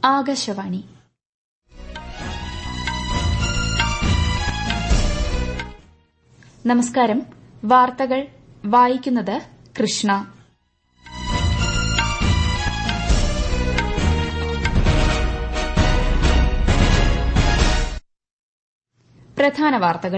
ആകാശവാണി നമസ്കാരം വാർത്തകൾ വായിക്കുന്നത് കൃഷ്ണ പ്രധാന വാർത്തകൾ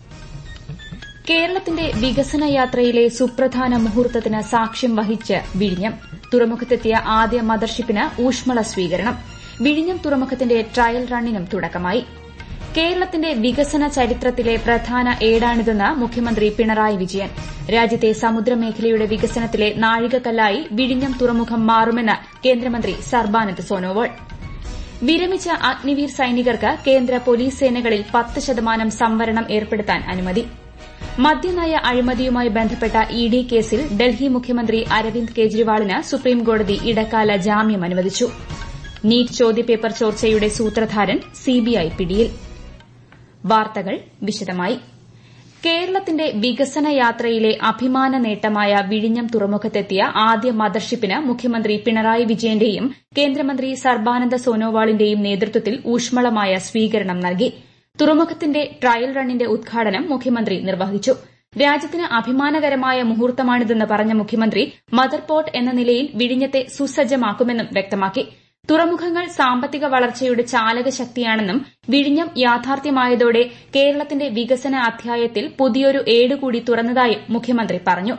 കേരളത്തിന്റെ വികസന യാത്രയിലെ സുപ്രധാന മുഹൂർത്തത്തിന് സാക്ഷ്യം വഹിച്ച് വിഴിഞ്ഞം തുറമുഖത്തെത്തിയ ആദ്യ മദർഷിപ്പിന് ഊഷ്മള സ്വീകരണം വിഴിഞ്ഞം തുറമുഖത്തിന്റെ ട്രയൽ റണ്ണിനും തുടക്കമായി കേരളത്തിന്റെ വികസന ചരിത്രത്തിലെ പ്രധാന ഏടാണിതെന്ന് മുഖ്യമന്ത്രി പിണറായി വിജയൻ രാജ്യത്തെ സമുദ്രമേഖലയുടെ വികസനത്തിലെ നാഴികക്കല്ലായി വിഴിഞ്ഞം തുറമുഖം മാറുമെന്ന് കേന്ദ്രമന്ത്രി സർബാനന്ദ് സോനോവാൾ വിരമിച്ച അഗ്നിവീർ സൈനികർക്ക് കേന്ദ്ര പോലീസ് സേനകളിൽ പത്ത് ശതമാനം സംവരണം ഏർപ്പെടുത്താൻ അനുമതി മദ്യനയ അഴിമതിയുമായി ബന്ധപ്പെട്ട ഇ ഡി കേസിൽ ഡൽഹി മുഖ്യമന്ത്രി അരവിന്ദ് കെജ്രിവാളിന് സുപ്രീംകോടതി ഇടക്കാല ജാമ്യം അനുവദിച്ചു നീറ്റ് ചോദ്യപേപ്പർ ചോർച്ചയുടെ സൂത്രധാരൻ സിബിഐ പിടിയിൽ വാർത്തകൾ വിശദമായി കേരളത്തിന്റെ വികസന യാത്രയിലെ അഭിമാന നേട്ടമായ വിഴിഞ്ഞം തുറമുഖത്തെത്തിയ ആദ്യ മദർഷിപ്പിന് മുഖ്യമന്ത്രി പിണറായി വിജയന്റെയും കേന്ദ്രമന്ത്രി സർബാനന്ദ സോനോവാളിന്റെയും നേതൃത്വത്തിൽ ഊഷ്മളമായ സ്വീകരണം നൽകി തുറമുഖത്തിന്റെ ട്രയൽ റണ്ണിന്റെ ഉദ്ഘാടനം മുഖ്യമന്ത്രി നിർവഹിച്ചു രാജ്യത്തിന് അഭിമാനകരമായ മുഹൂർത്തമാണിതെന്ന് പറഞ്ഞ മുഖ്യമന്ത്രി മദർ പോർട്ട് എന്ന നിലയിൽ വിഴിഞ്ഞത്തെ സുസജ്ജമാക്കുമെന്നും വ്യക്തമാക്കി തുറമുഖങ്ങൾ സാമ്പത്തിക വളർച്ചയുടെ ചാലക ശക്തിയാണെന്നും വിഴിഞ്ഞം യാഥാർത്ഥ്യമായതോടെ കേരളത്തിന്റെ വികസന അധ്യായത്തിൽ പുതിയൊരു ഏടുകൂടി തുറന്നതായും മുഖ്യമന്ത്രി പറഞ്ഞു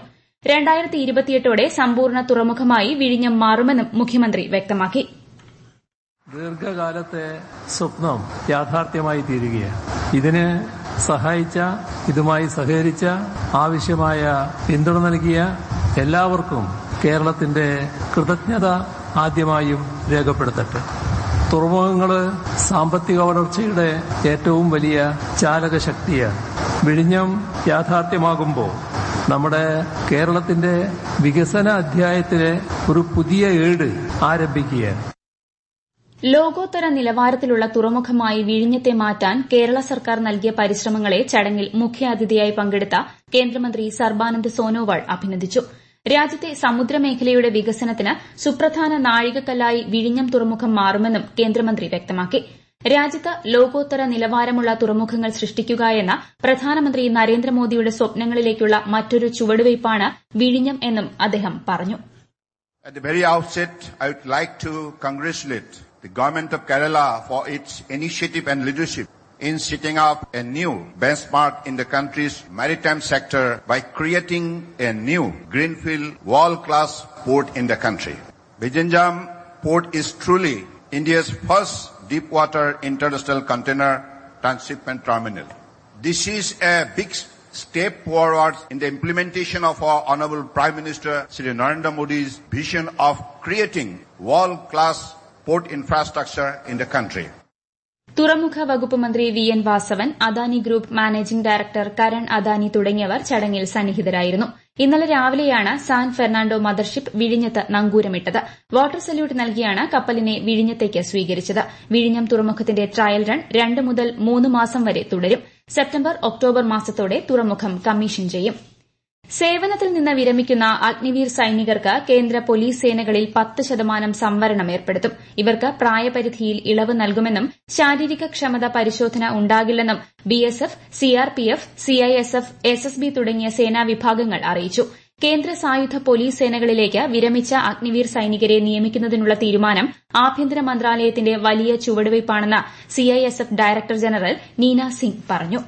ോടെ സമ്പൂർണ്ണ തുറമുഖമായി വിഴിഞ്ഞം മാറുമെന്നും മുഖ്യമന്ത്രി വ്യക്തമാക്കി ദീർഘകാലത്തെ സ്വപ്നം യാഥാർത്ഥ്യമായി തീരുകയാണ് ഇതിന് സഹായിച്ച ഇതുമായി സഹകരിച്ച ആവശ്യമായ പിന്തുണ നൽകിയ എല്ലാവർക്കും കേരളത്തിന്റെ കൃതജ്ഞത ആദ്യമായും രേഖപ്പെടുത്തട്ടെ തുറമുഖങ്ങള് സാമ്പത്തിക വളർച്ചയുടെ ഏറ്റവും വലിയ ചാലക ശക്തിയാണ് വിഴിഞ്ഞം യാഥാർത്ഥ്യമാകുമ്പോൾ നമ്മുടെ കേരളത്തിന്റെ വികസന അധ്യായത്തിലെ ഒരു പുതിയ ഏട് ആരംഭിക്കുകയാണ് ലോകോത്തര നിലവാരത്തിലുള്ള തുറമുഖമായി വിഴിഞ്ഞത്തെ മാറ്റാൻ കേരള സർക്കാർ നൽകിയ പരിശ്രമങ്ങളെ ചടങ്ങിൽ മുഖ്യാതിഥിയായി പങ്കെടുത്ത കേന്ദ്രമന്ത്രി സർബാനന്ദ് സോനോവാൾ അഭിനന്ദിച്ചു രാജ്യത്തെ സമുദ്രമേഖലയുടെ വികസനത്തിന് സുപ്രധാന നാഴികക്കല്ലായി വിഴിഞ്ഞം തുറമുഖം മാറുമെന്നും കേന്ദ്രമന്ത്രി വ്യക്തമാക്കി രാജ്യത്ത് ലോകോത്തര നിലവാരമുള്ള തുറമുഖങ്ങൾ സൃഷ്ടിക്കുക എന്ന പ്രധാനമന്ത്രി നരേന്ദ്രമോദിയുടെ സ്വപ്നങ്ങളിലേക്കുള്ള മറ്റൊരു ചുവടുവയ്പ്പാണ് വിഴിഞ്ഞം എന്നും അദ്ദേഹം പറഞ്ഞു At the very outset, I would like to congratulate the government of Kerala for its initiative and leadership in setting up a new benchmark in the country's maritime sector by creating a new greenfield world-class port in the country. Vijanjam port is truly India's first deep-water international container transshipment terminal. This is a big step forward in the implementation of our Honorable Prime Minister Sri Narendra Modi's vision of creating world-class port infrastructure in the country. തുറമുഖ വകുപ്പ് മന്ത്രി V N Vasavan Adani group managing director Karan Adani തുടങ്ങിയവർ ചടങ്ങിൽ സന്നിഹിതരായിരുന്നു ഇന്നലെ രാവിലെയാണ് San Fernando mothership വിഴിഞ്ഞത്ത് നങ്കൂരമിട്ടത് water salute നൽകിയാണ് കപ്പലിനെ വിഴിഞ്ഞത്തേക്ക് സ്വീകരിച്ചത് വിഴിഞ്ഞം തുറമുഖത്തിന്റെ ട്രയൽ റൺ രണ്ട് മുതൽ മൂന്ന് മാസം വരെ തുടരും സെപ്റ്റംബർ ഒക്ടോബർ മാസത്തോടെ തുറമുഖം കമ്മീഷൻ ചെയ്യും സേവനത്തിൽ നിന്ന് വിരമിക്കുന്ന അഗ്നിവീർ സൈനികർക്ക് കേന്ദ്ര പോലീസ് സേനകളിൽ പത്ത് ശതമാനം സംവരണം ഏർപ്പെടുത്തും ഇവർക്ക് പ്രായപരിധിയിൽ ഇളവ് നൽകുമെന്നും ശാരീരിക ക്ഷമത പരിശോധന ഉണ്ടാകില്ലെന്നും ബിഎസ്എഫ് സിആർപിഎഫ് സിഐഎസ്എഫ് എസ്എസ്ബി തുടങ്ങിയ സേനാ വിഭാഗങ്ങൾ അറിയിച്ചു കേന്ദ്ര സായുധ പോലീസ് സേനകളിലേക്ക് വിരമിച്ച അഗ്നിവീർ സൈനികരെ നിയമിക്കുന്നതിനുള്ള തീരുമാനം ആഭ്യന്തര മന്ത്രാലയത്തിന്റെ വലിയ ചുവടുവയ്പ്പാണെന്ന് CISF director general Neena Singh പറഞ്ഞു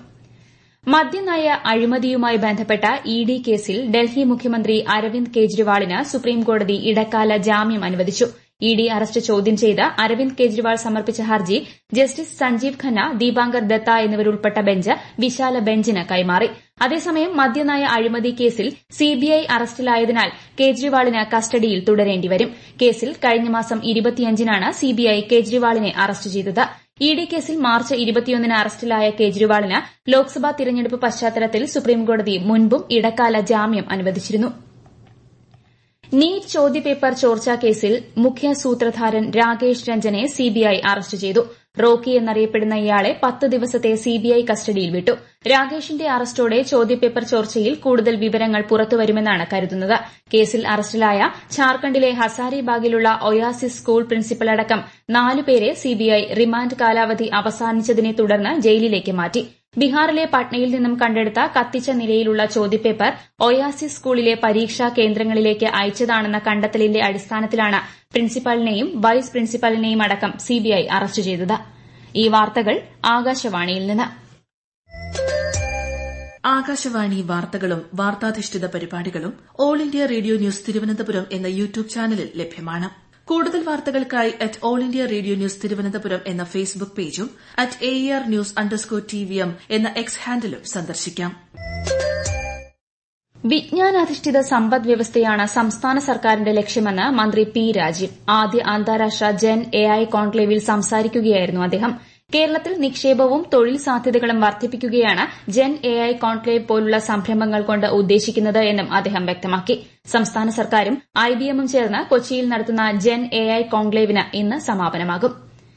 മദ്യനയ അഴിമതിയുമായി ബന്ധപ്പെട്ട ഇ ഡി കേസിൽ ഡൽഹി മുഖ്യമന്ത്രി അരവിന്ദ് കെജ്രിവാളിന് സുപ്രീംകോടതി ഇടക്കാല ജാമ്യം അനുവദിച്ചു ഇ ഡി അറസ്റ്റ് ചോദ്യം ചെയ്ത് അരവിന്ദ് കെജ്രിവാൾ സമർപ്പിച്ച ഹർജി ജസ്റ്റിസ് സഞ്ജീവ് ഖന്ന ദീപാങ്കർ ദത്ത എന്നിവരുൾപ്പെട്ട ബെഞ്ച് വിശാല ബെഞ്ചിന് കൈമാറി അതേസമയം മദ്യനയ അഴിമതി കേസിൽ സിബിഐ അറസ്റ്റിലായതിനാൽ കേജ്രിവാളിന് കസ്റ്റഡിയിൽ തുടരേണ്ടിവരും കേസിൽ കഴിഞ്ഞ മാസം ഇരുപത്തിയഞ്ചിനാണ് സിബിഐ കേജ്രിവാളിനെ അറസ്റ്റ് ചെയ്തത് ഇ ഡി കേസിൽ മാർച്ച് ഇരുപത്തിയൊന്നിന് അറസ്റ്റിലായ കേജ്രിവാളിന് ലോക്സഭാ തിരഞ്ഞെടുപ്പ് പശ്ചാത്തലത്തിൽ സുപ്രീംകോടതി മുൻപും ഇടക്കാല ജാമ്യം അനുവദിച്ചിരുന്നു നീറ്റ് ചോദ്യപേപ്പർ ചോർച്ചാ കേസിൽ മുഖ്യ സൂത്രധാരൻ രാകേഷ് രഞ്ജനെ സിബിഐ അറസ്റ്റ് ചെയ്തു റോക്കി എന്നറിയപ്പെടുന്ന ഇയാളെ പത്ത് ദിവസത്തെ സിബിഐ കസ്റ്റഡിയിൽ വിട്ടു രാകേഷിന്റെ അറസ്റ്റോടെ ചോദ്യപേപ്പർ ചോർച്ചയിൽ കൂടുതൽ വിവരങ്ങൾ പുറത്തുവരുമെന്നാണ് കരുതുന്നത് കേസിൽ അറസ്റ്റിലായ ഝാർഖണ്ഡിലെ ഹസാരിബാഗിലുള്ള ഒയാസിസ് സ്കൂൾ പ്രിൻസിപ്പൽ അടക്കം നാലുപേരെ സിബിഐ റിമാൻഡ് കാലാവധി അവസാനിച്ചതിനെ തുടർന്ന് ജയിലിലേക്ക് മാറ്റി ബീഹാറിലെ പട്നയിൽ നിന്നും കണ്ടെടുത്ത കത്തിച്ച നിലയിലുള്ള ചോദ്യപേപ്പർ ഒയാസിസ് സ്കൂളിലെ പരീക്ഷാ കേന്ദ്രങ്ങളിലേക്ക് അയച്ചതാണെന്ന കണ്ടെത്തലിന്റെ അടിസ്ഥാനത്തിലാണ് പ്രിൻസിപ്പലിനെയും വൈസ് പ്രിൻസിപ്പലിനെയും അടക്കം സിബിഐ അറസ്റ്റ് ചെയ്തത് ഈ വാർത്തകൾ ആകാശവാണിയിൽ നിന്ന് ആകാശവാണി വാർത്തകളും വാർത്താധിഷ്ഠിത പരിപാടികളും all India radio news Thiruvananthapuram എന്ന യൂട്യൂബ് ചാനലിൽ ലഭ്യമാണ് കൂടുതൽ വാർത്തകൾക്കായി at all India radio news Thiruvananthapuram എന്ന ഫേസ്ബുക്ക് പേജും at A R news underscore T V M എന്ന എക്സ് ഹാൻഡിലും സന്ദർശിക്കാം വിജ്ഞാനാധിഷ്ഠിത സമ്പദ് വ്യവസ്ഥയാണ് സംസ്ഥാന സർക്കാരിന്റെ ലക്ഷ്യമെന്ന് മന്ത്രി പി രാജീവ് ആദ്യ അന്താരാഷ്ട്ര ജെൻ എ ഐ കോൺക്ലേവിൽ സംസാരിക്കുകയായിരുന്നു അദ്ദേഹം കേരളത്തിൽ നിക്ഷേപവും തൊഴിൽ സാധ്യതകളും വർദ്ധിപ്പിക്കുകയാണ് ജെൻ എ ഐ കോൺക്ലേവ് പോലുള്ള സംരംഭങ്ങൾ കൊണ്ട് ഉദ്ദേശിക്കുന്നത് എന്നും അദ്ദേഹം വ്യക്തമാക്കി സംസ്ഥാന സർക്കാരും ഐബിഎമ്മും ചേർന്ന് കൊച്ചിയിൽ നടത്തുന്ന ജെൻ എ ഐ കോൺക്ലേവിന് ഇന്ന് സമാപനമാകും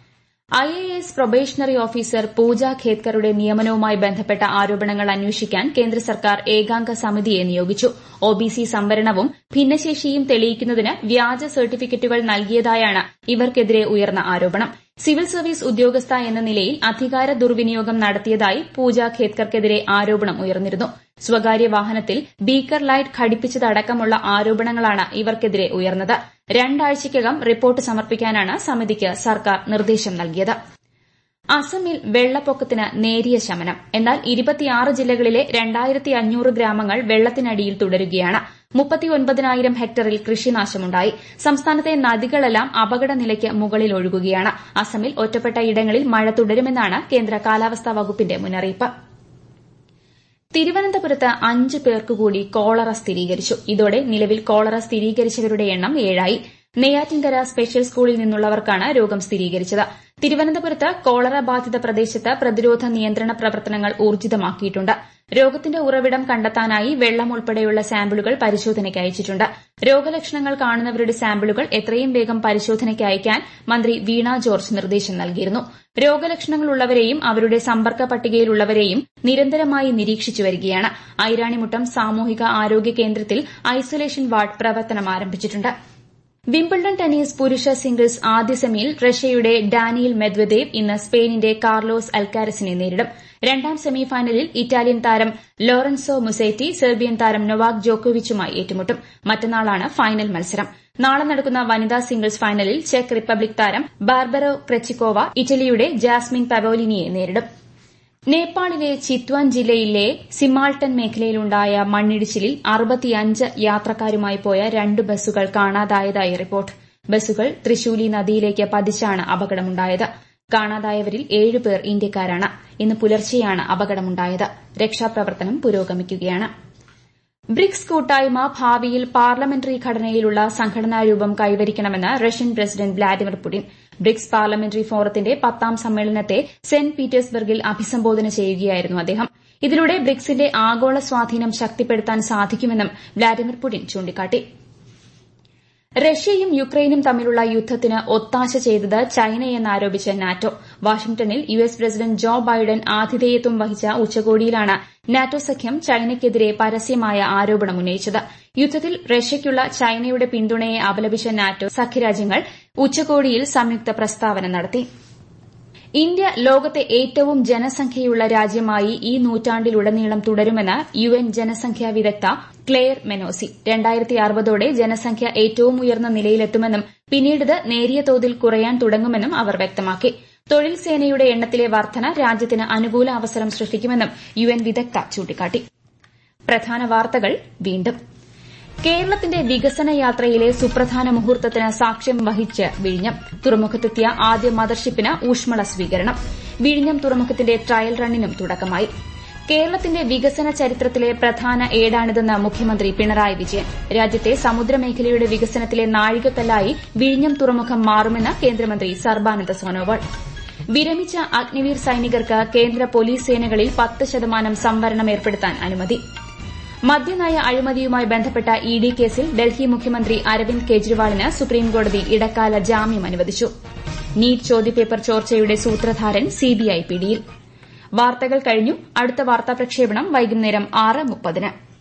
I A S probationary officer Pooja ഖേത്കറുടെ നിയമനവുമായി ബന്ധപ്പെട്ട ആരോപണങ്ങൾ അന്വേഷിക്കാൻ കേന്ദ്ര സർക്കാർ ഏകാംഗ സമിതിയെ നിയോഗിച്ചു ഒബിസി സംവരണവും ഭിന്നശേഷിയും തെളിയിക്കുന്നതിന് വ്യാജ സർട്ടിഫിക്കറ്റുകൾ നൽകിയതായാണ് ഇവർക്കെതിരെ ഉയർന്ന ആരോപണം സിവിൽ സർവീസ് ഉദ്യോഗസ്ഥ എന്ന നിലയിൽ അധികാര ദുർവിനിയോഗം നടത്തിയതായി പൂജ ഖേത്കർക്കെതിരെ ആരോപണം ഉയർന്നിരുന്നു സ്വകാര്യ വാഹനത്തിൽ ബീക്കർ ലൈറ്റ് ഘടിപ്പിച്ചതടക്കമുള്ള ആരോപണങ്ങളാണ് ഇവർക്കെതിരെ ഉയർന്നത് രണ്ടാഴ്ചയ്ക്കകം റിപ്പോർട്ട് സമർപ്പിക്കാനാണ് സമിതിക്ക് സർക്കാർ നിർദ്ദേശം നൽകിയത് അസമിൽ വെള്ളപ്പൊക്കത്തിന് നേരിയ ശമനം എന്നാൽ ഇരുപത്തിയാറ് ജില്ലകളിലെ രണ്ടായിരത്തി അഞ്ഞൂറ് ഗ്രാമങ്ങൾ വെള്ളത്തിനടിയിൽ തുടരുകയാണ് മുപ്പത്തിയൊൻപതിനായിരം ഹെക്ടറിൽ കൃഷിനാശമുണ്ടായി സംസ്ഥാനത്തെ നദികളെല്ലാം അപകടനിലയ്ക്ക് മുകളിൽ ഒഴുകുകയാണ് അസമിൽ ഒറ്റപ്പെട്ട ഇടങ്ങളിൽ മഴ തുടരുമെന്നാണ് കേന്ദ്ര കാലാവസ്ഥാ വകുപ്പിന്റെ മുന്നറിയിപ്പ് തിരുവനന്തപുരത്ത് അഞ്ച് പേർക്ക് കൂടി കോളറ സ്ഥിരീകരിച്ചു ഇതോടെ നിലവിൽ കോളറ സ്ഥിരീകരിച്ചവരുടെ എണ്ണം ഏഴായി നെയ്യാറ്റിൻകര സ്പെഷ്യൽ സ്കൂളിൽ നിന്നുള്ളവർക്കാണ് രോഗം സ്ഥിരീകരിച്ചത് തിരുവനന്തപുരത്ത് കോളറ ബാധിത പ്രദേശത്ത് പ്രതിരോധ നിയന്ത്രണ പ്രവർത്തനങ്ങൾ ഊർജിതമാക്കിയിട്ടുണ്ട് രോഗത്തിന്റെ ഉറവിടം കണ്ടെത്താനായി വെള്ളം ഉൾപ്പെടെയുള്ള സാമ്പിളുകൾ പരിശോധനയ്ക്ക് അയച്ചിട്ടുണ്ട് രോഗലക്ഷണങ്ങൾ കാണുന്നവരുടെ സാമ്പിളുകൾ എത്രയും വേഗം പരിശോധനയ്ക്ക് അയക്കാൻ മന്ത്രി വീണ ജോർജ് നിർദ്ദേശം നൽകിയിരുന്നു രോഗലക്ഷണങ്ങളുള്ളവരെയും അവരുടെ സമ്പർക്ക പട്ടികയിലുള്ളവരെയും നിരന്തരമായി നിരീക്ഷിച്ചു വരികയാണ് ഐരാണിമുട്ടം സാമൂഹിക ആരോഗ്യ കേന്ദ്രത്തിൽ ഐസൊലേഷൻ വാർഡ് പ്രവർത്തനം ആരംഭിച്ചിട്ടുണ്ട് വിംബിൾഡൺ ടെന്നീസ് പുരുഷ സിംഗിൾസ് ആദ്യ സെമിയിൽ റഷ്യയുടെ ഡാനിയൽ മെദ്വദേവ് ഇന്ന് സ്പെയിനിന്റെ കാർലോസ് അൽക്കാരസിനെ നേരിടും രണ്ടാം സെമി ഫൈനലിൽ ഇറ്റാലിയൻ താരം ലോറൻസോ മുസേറ്റി സെർബിയൻ താരം നൊവാക് ജോക്കോവിച്ചുമായി ഏറ്റുമുട്ടും മറ്റന്നാളാണ് ഫൈനൽ മത്സരം നാളെ നടക്കുന്ന വനിതാ സിംഗിൾസ് ഫൈനലിൽ ചെക്ക് റിപ്പബ്ലിക് താരം ബാർബറോ ക്രെച്ചിക്കോവ ഇറ്റലിയുടെ ജാസ്മിൻ പവോലിനിയെ നേരിടും നേപ്പാളിലെ ചിത്വാൻ ജില്ലയിലെ സിമാൾട്ടൻ മേഖലയിലുണ്ടായ മണ്ണിടിച്ചിലിൽ അറുപത്തിയഞ്ച് യാത്രക്കാരുമായി പോയ രണ്ട് ബസ്സുകൾ കാണാതായതായി റിപ്പോർട്ട് ബസ്സുകൾ തൃശൂലി നദിയിലേക്ക് പതിച്ചാണ് അപകടമുണ്ടായത് കാണാതായവരിൽ ഏഴുപേർ ഇന്ത്യക്കാരാണ് ഇന്ന് പുലർച്ചെയാണ് അപകടമുണ്ടായത് രക്ഷാപ്രവർത്തനം പുരോഗമിക്കുകയാണ് ബ്രിക്സ് കൂട്ടായ്മ ഭാവിയിൽ പാർലമെന്ററി ഘടനയിലുള്ള സംഘടനാ രൂപം കൈവരിക്കണമെന്ന് Russian president Vladimir Putin BRICS parliamentary ഫോറത്തിന്റെ പത്താം സമ്മേളനത്തെ സെന്റ് പീറ്റേഴ്സ്ബർഗിൽ അഭിസംബോധന ചെയ്യുകയായിരുന്നു അദ്ദേഹം ഇതിലൂടെ ബ്രിക്സിന്റെ ആഗോള സ്വാധീനം ശക്തിപ്പെടുത്താൻ സാധിക്കുമെന്നും വ്ളാഡിമിർ പുടിൻ ചൂണ്ടിക്കാട്ടി റഷ്യയും യുക്രൈനും തമ്മിലുള്ള യുദ്ധത്തിന് ഒത്താശ ചെയ്തത് ചൈനയെന്നാരോപിച്ച് നാറ്റോ വാഷിംഗ്ടണിൽ U S president Joe Biden ആതിഥേയത്വം വഹിച്ച ഉച്ചകോടിയിലാണ് നാറ്റോ സഖ്യം ചൈനയ്ക്കെതിരെ പരസ്യമായ ആരോപണം ഉന്നയിച്ചത് യുദ്ധത്തിൽ റഷ്യയ്ക്കുള്ള ചൈനയുടെ പിന്തുണയെ അപലപിച്ച നാറ്റോ സഖ്യരാജ്യങ്ങൾ ഉച്ചകോടിയിൽ സംയുക്ത പ്രസ്താവന നടത്തി ഇന്ത്യ ലോകത്തെ ഏറ്റവും ജനസംഖ്യയുള്ള രാജ്യമായി ഈ നൂറ്റാണ്ടിലുടനീളം തുടരുമെന്ന് യു എൻ ജനസംഖ്യാ വിദഗ്ധ ക്ലെയർ മെനോസി രണ്ടായിരത്തി അറുപതോടെ ജനസംഖ്യ ഏറ്റവും ഉയർന്ന നിലയിലെത്തുമെന്നും പിന്നീട് നേരിയ തോതിൽ കുറയാൻ തുടങ്ങുമെന്നും അവർ വ്യക്തമാക്കി തൊഴിൽ സേനയുടെ എണ്ണത്തിലെ വർധന രാജ്യത്തിന് അനുകൂല അവസരം സൃഷ്ടിക്കുമെന്നും യു എൻ വിദഗ്ധ ചൂണ്ടിക്കാട്ടി പ്രധാന വാർത്തകൾ വീണ്ടും കേരളത്തിന്റെ വികസന യാത്രയിലെ സുപ്രധാന മുഹൂർത്തത്തിന് സാക്ഷ്യം വഹിച്ച് വിഴിഞ്ഞം തുറമുഖത്തെത്തിയ ആദ്യ മദർഷിപ്പിന് ഊഷ്മള സ്വീകരണം വിഴിഞ്ഞം തുറമുഖത്തിന്റെ ട്രയൽ റണ്ണിനും തുടക്കമായി കേരളത്തിന്റെ വികസന ചരിത്രത്തിലെ പ്രധാന ഏടാണിതെന്ന് മുഖ്യമന്ത്രി പിണറായി വിജയൻ രാജ്യത്തെ സമുദ്രമേഖലയുടെ വികസനത്തിലെ നാഴികക്കല്ലായി വിഴിഞ്ഞം തുറമുഖം മാറുമെന്ന് കേന്ദ്രമന്ത്രി സർബാനന്ദ സോനോവാൾ വിരമിച്ച അഗ്നിവീർ സൈനികർക്ക് കേന്ദ്ര പോലീസ് സേനകളിൽ പത്ത് ശതമാനം സംവരണം ഏർപ്പെടുത്താൻ അനുമതി മദ്യനയ അഴിമതിയുമായി ബന്ധപ്പെട്ട ഇ ഡി കേസിൽ ഡൽഹി മുഖ്യമന്ത്രി അരവിന്ദ് കെജ്രിവാളിന് സുപ്രീംകോടതി ഇടക്കാല ജാമ്യം അനുവദിച്ചു നീറ്റ് ചോദ്യപേപ്പർ ചോർച്ചയുടെ സൂത്രധാരൻ സിബിഐ പിടിയിൽ വാർത്തകൾ കഴിഞ്ഞു അടുത്ത വാർത്താ പ്രക്ഷേപണം വൈകുന്നേരം ആറ് മുപ്പതിന്